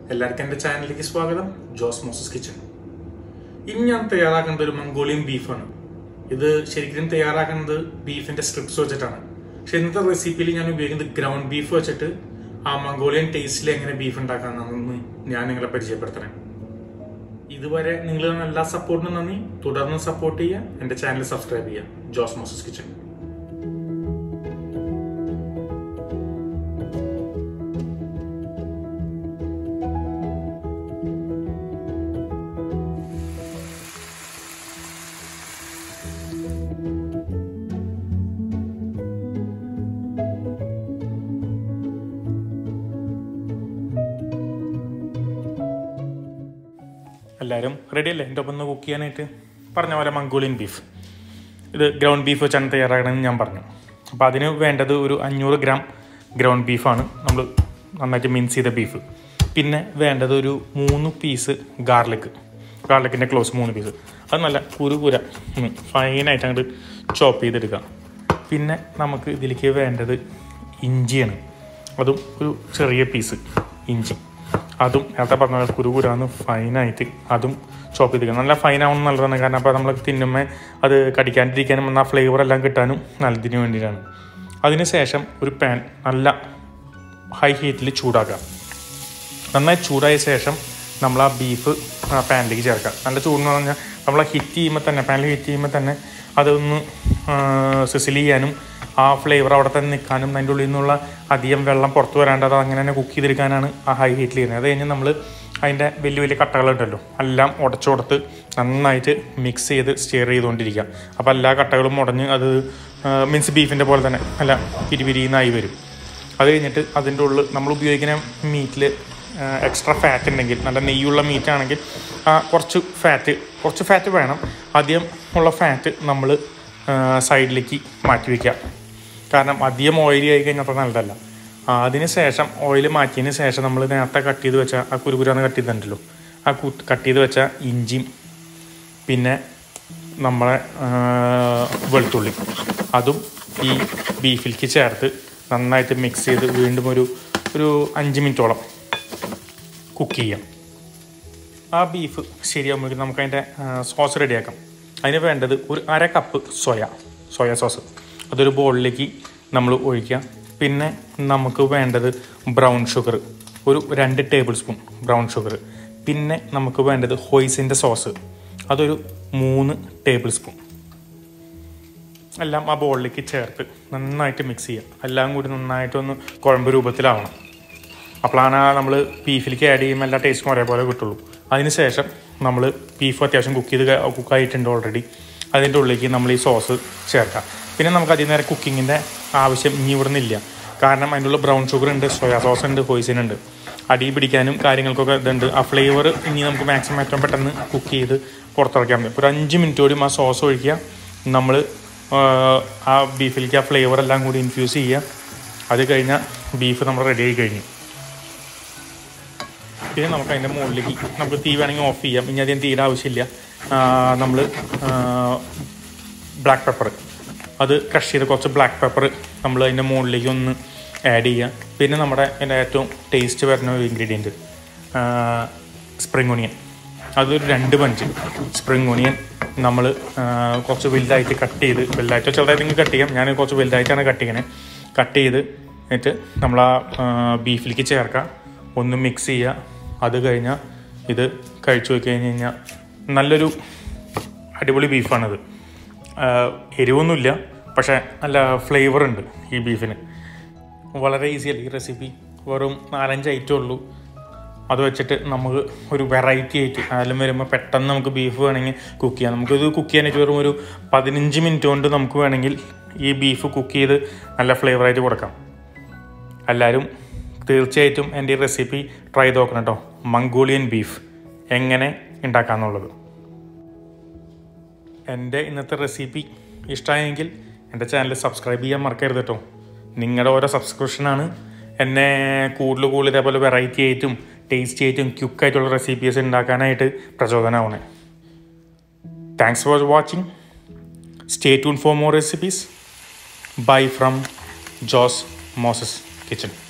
എല്ലാവർക്കും എൻ്റെ ചാനലിലേക്ക് സ്വാഗതം ജോസ് മോസസ് കിച്ചൺ ഇനി ഞാൻ തയ്യാറാക്കുന്നത് ഒരു മംഗോളിയൻ ബീഫാണ് ഇത് ശരിക്കും തയ്യാറാക്കുന്നത് ബീഫിന്റെ സ്ട്രിപ്സ് വെച്ചിട്ടാണ് പക്ഷെ ഇന്നത്തെ റെസിപ്പിയിൽ ഞാൻ ഉപയോഗിക്കുന്നത് ഗ്രൗണ്ട് ബീഫ് വെച്ചിട്ട് ആ മംഗോളിയൻ ടേസ്റ്റിൽ എങ്ങനെ ബീഫ് ഉണ്ടാക്കാമെന്നാണെന്ന് ഞാൻ നിങ്ങളെ പരിചയപ്പെടുത്തണേ ഇതുവരെ നിങ്ങൾ എല്ലാ സപ്പോർട്ടിനും നന്ദി തുടർന്ന് സപ്പോർട്ട് ചെയ്യുക എൻ്റെ ചാനൽ സബ്സ്ക്രൈബ് ചെയ്യുക ജോസ് മോസസ് കിച്ചൺ എല്ലാവരും റെഡി അല്ലേ എൻ്റെ ഒപ്പം ഒന്ന് കുക്ക് ചെയ്യാനായിട്ട് പറഞ്ഞ പോലെ മംഗോളിയൻ ബീഫ് ഇത് ഗ്രൗണ്ട് ബീഫ് വെച്ചാണ് തയ്യാറാക്കണമെന്ന് ഞാൻ പറഞ്ഞു അപ്പോൾ അതിന് വേണ്ടത് ഒരു അഞ്ഞൂറ് ഗ്രാം ഗ്രൗണ്ട് ബീഫാണ് നമ്മൾ നന്നായിട്ട് മിൻസ് ചെയ്ത ബീഫ് പിന്നെ വേണ്ടത് ഒരു മൂന്ന് പീസ് ഗാർലിക് ഗാർലിക്കിൻ്റെ ക്ലോസ് മൂന്ന് പീസ് അത് നല്ല കുരുകുര ഫൈനായിട്ട് അങ്ങോട്ട് ചോപ്പ് ചെയ്തെടുക്കുക പിന്നെ നമുക്ക് ഇതിലേക്ക് വേണ്ടത് ഇഞ്ചിയാണ് അതും ഒരു ചെറിയ പീസ് ഇഞ്ചി അതും നേരത്തെ പറഞ്ഞ പോലെ കുരുകുരാന്ന് ഫൈനായിട്ട് അതും ചോപ്പ് ചെയ്തിരിക്കണം നല്ല ഫൈനാവണം നല്ലതാണ് കാരണം അപ്പോൾ നമ്മൾ തിന്നുമ്പോൾ അത് കടിക്കാണ്ടിരിക്കാനും ആ ഫ്ലേവർ എല്ലാം കിട്ടാനും നല്ലതിന് വേണ്ടിയിട്ടാണ് അതിന് ശേഷം ഒരു പാൻ നല്ല ഹൈ ഹീറ്റിൽ ചൂടാക്കുക നന്നായി ചൂടായ ശേഷം നമ്മൾ ആ ബീഫ് ആ പാനിലേക്ക് ചേർക്കുക നല്ല ചൂടെന്ന് പറഞ്ഞാൽ നമ്മൾ ഹിറ്റ് ചെയ്യുമ്പോൾ തന്നെ പാനിൽ ഹിറ്റ് ചെയ്യുമ്പോൾ തന്നെ അതൊന്ന് സിസിൽ ചെയ്യാനും ആ ഫ്ലേവർ അവിടെ തന്നെ നിൽക്കാനും അതിൻ്റെ ഉള്ളിൽ നിന്നുള്ള അധികം വെള്ളം പുറത്ത് വരാണ്ട് അത് അങ്ങനെ തന്നെ കുക്ക് ചെയ്തെടുക്കാനാണ് ആ ഹൈ ഹീറ്റിൽ ചെയ്യുന്നത് അത് കഴിഞ്ഞ് നമ്മൾ അതിൻ്റെ വലിയ വലിയ കട്ടകളുണ്ടല്ലോ എല്ലാം ഉടച്ചുകൊടുത്ത് നന്നായിട്ട് മിക്സ് ചെയ്ത് സ്റ്റെയർ ചെയ്തുകൊണ്ടിരിക്കുക അപ്പോൾ എല്ലാ കട്ടകളും ഉടഞ്ഞ് അത് മീൻസ് ബീഫിൻ്റെ പോലെ തന്നെ അല്ല പിരിപിരിന്നായി വരും അത് കഴിഞ്ഞിട്ട് അതിൻ്റെ ഉള്ളിൽ നമ്മൾ ഉപയോഗിക്കുന്ന മീറ്റിൽ എക്സ്ട്രാ ഫാറ്റ് ഉണ്ടെങ്കിൽ നല്ല നെയ്യുള്ള മീറ്റ് ആണെങ്കിൽ ആ കുറച്ച് ഫാറ്റ് കുറച്ച് ഫാറ്റ് വേണം അധികം ഉള്ള ഫാറ്റ് നമ്മൾ സൈഡിലേക്ക് മാറ്റി വയ്ക്കുക കാരണം അധികം ഓയിലി ആയി കഴിഞ്ഞാൽ അത്ര നല്ലതല്ല അതിന് ശേഷം ഓയിൽ മാറ്റിയതിന് ശേഷം നമ്മൾ നേരത്തെ കട്ട് ചെയ്ത് വെച്ച ആ കുരുകുരാന്ന് കട്ട് ചെയ്തിട്ടുണ്ടല്ലോ ആ കട്ട് ചെയ്ത് വെച്ച ഇഞ്ചിയും പിന്നെ നമ്മളെ വെളുത്തുള്ളി അതും ഈ ബീഫിലേക്ക് ചേർത്ത് നന്നായിട്ട് മിക്സ് ചെയ്ത് വീണ്ടും ഒരു ഒരു അഞ്ച് മിനിറ്റോളം കുക്ക് ചെയ്യാം ആ ബീഫ് ശരിയാകുമ്പോഴേക്കും നമുക്ക് അതിൻ്റെ സോസ് റെഡിയാക്കാം അതിന് വേണ്ടത് ഒരു അര കപ്പ് സോയ സോയ സോസ് അതൊരു ബോളിലേക്ക് നമ്മൾ ഒഴിക്കുക പിന്നെ നമുക്ക് വേണ്ടത് ബ്രൗൺ ഷുഗർ ഒരു രണ്ട് ടേബിൾ സ്പൂൺ ബ്രൗൺ ഷുഗർ പിന്നെ നമുക്ക് വേണ്ടത് ഹോയ്സിൻ്റെ സോസ് അതൊരു മൂന്ന് ടേബിൾ സ്പൂൺ എല്ലാം ആ ബോളിലേക്ക് ചേർത്ത് നന്നായിട്ട് മിക്സ് ചെയ്യുക എല്ലാം കൂടി നന്നായിട്ടൊന്ന് കുഴമ്പ് രൂപത്തിലാവണം അപ്പോഴാണ് നമ്മൾ ബീഫിലേക്ക് ആഡ് ചെയ്യുമ്പോൾ എല്ലാ ടേസ്റ്റും ഒരേപോലെ കിട്ടുള്ളൂ അതിന് ശേഷം നമ്മൾ ബീഫ് അത്യാവശ്യം കുക്ക് ചെയ്ത് കുക്കായിട്ടുണ്ട് ഓൾറെഡി അതിൻ്റെ ഉള്ളിലേക്ക് നമ്മൾ ഈ സോസ് ചേർക്കാം പിന്നെ നമുക്ക് അതിൽ നേരെ കുക്കിങ്ങിൻ്റെ ആവശ്യം ഇനി ഇവിടെ നിന്നില്ല കാരണം അതിൻ്റെ ഉള്ള ബ്രൗൺ ഷുഗർ ഉണ്ട് സോയാ സോസ് ഉണ്ട് ഹോയ്സിൻ ഉണ്ട് അടി പിടിക്കാനും കാര്യങ്ങൾക്കൊക്കെ ഇതുണ്ട് ആ ഫ്ലേവർ ഇനി നമുക്ക് മാക്സിമം ഏറ്റവും പെട്ടെന്ന് കുക്ക് ചെയ്ത് പുറത്തിറക്കാൻ പറ്റും ഒരു അഞ്ച് മിനിറ്റ് കൂടി ആ സോസ് ഒഴിക്കുക നമ്മൾ ആ ബീഫിലേക്ക് ആ ഫ്ലേവർ എല്ലാം കൂടി ഇൻഫ്യൂസ് ചെയ്യുക അത് കഴിഞ്ഞാൽ ബീഫ് നമ്മൾ റെഡി ആയി കഴിഞ്ഞു പിന്നെ നമുക്ക് അതിൻ്റെ മുകളിലേക്ക് നമുക്ക് തീ വേണമെങ്കിൽ ഓഫ് ചെയ്യാം ഇനി അധികം തീരെ ആവശ്യമില്ല നമ്മൾ ബ്ലാക്ക് പെപ്പർ അത് ക്രഷ് ചെയ്ത് കുറച്ച് ബ്ലാക്ക് പെപ്പർ നമ്മൾ അതിൻ്റെ മുകളിലേക്ക് ഒന്ന് ആഡ് ചെയ്യുക പിന്നെ നമ്മുടെ എൻ്റെ ഏറ്റവും ടേസ്റ്റ് വരുന്ന ഒരു ഇൻഗ്രീഡിയൻറ്റ് സ്പ്രിങ് ഒണിയൻ അതൊരു രണ്ട് പഞ്ച് സ്പ്രിങ് ഒണിയൻ നമ്മൾ കുറച്ച് വലുതായിട്ട് കട്ട് ചെയ്ത് വലുതായിട്ടോ ചെറുതായിട്ട് കട്ട് ചെയ്യാം ഞാൻ കുറച്ച് വലുതായിട്ടാണ് കട്ട് ചെയ്യണേ കട്ട് ചെയ്ത് എന്നിട്ട് നമ്മൾ ആ ബീഫിലേക്ക് ചേർക്കുക ഒന്ന് മിക്സ് ചെയ്യുക അത് കഴിഞ്ഞാൽ ഇത് കഴിച്ചു നോക്കി കഴിഞ്ഞ് കഴിഞ്ഞാൽ നല്ലൊരു അടിപൊളി ബീഫാണിത് എരിവൊന്നുമില്ല പക്ഷേ നല്ല ഫ്ലേവർ ഉണ്ട് ഈ ബീഫിന് വളരെ ഈസിയല്ല ഈ റെസിപ്പി വെറും നാലഞ്ച് ഐറ്റം ഉള്ളൂ അത് വെച്ചിട്ട് നമുക്ക് ഒരു വെറൈറ്റി ആയിട്ട് അതിലും വരുമ്പോൾ പെട്ടെന്ന് നമുക്ക് ബീഫ് വേണമെങ്കിൽ കുക്ക് ചെയ്യാം നമുക്കിത് കുക്ക് ചെയ്യാനായിട്ട് വെറും ഒരു പതിനഞ്ച് മിനിറ്റ് കൊണ്ട് നമുക്ക് വേണമെങ്കിൽ ഈ ബീഫ് കുക്ക് ചെയ്ത് നല്ല ഫ്ലേവറായിട്ട് കൊടുക്കാം എല്ലാവരും തീർച്ചയായിട്ടും എൻ്റെ ഈ റെസിപ്പി ട്രൈ ചെയ്ത് നോക്കണം കേട്ടോ മംഗോളിയൻ ബീഫ് എങ്ങനെ ഉണ്ടാക്കാമെന്നുള്ളത് എൻ്റെ ഇന്നത്തെ റെസിപ്പി ഇഷ്ടമായെങ്കിൽ എൻ്റെ ചാനൽ സബ്സ്ക്രൈബ് ചെയ്യാൻ മറക്കരുത് കേട്ടോ നിങ്ങളുടെ ഓരോ സബ്സ്ക്രിപ്ഷനാണ് എന്നെ കൂടുതൽ കൂടുതൽ ഇതേപോലെ വെറൈറ്റി ആയിട്ടും ടേസ്റ്റി ആയിട്ടും ക്യുക്കായിട്ടുള്ള റെസിപ്പീസ് ഉണ്ടാക്കാനായിട്ട് പ്രചോദനമാവണേ thanks for watching stay tune for more recipes bye from Jose Moses kitchen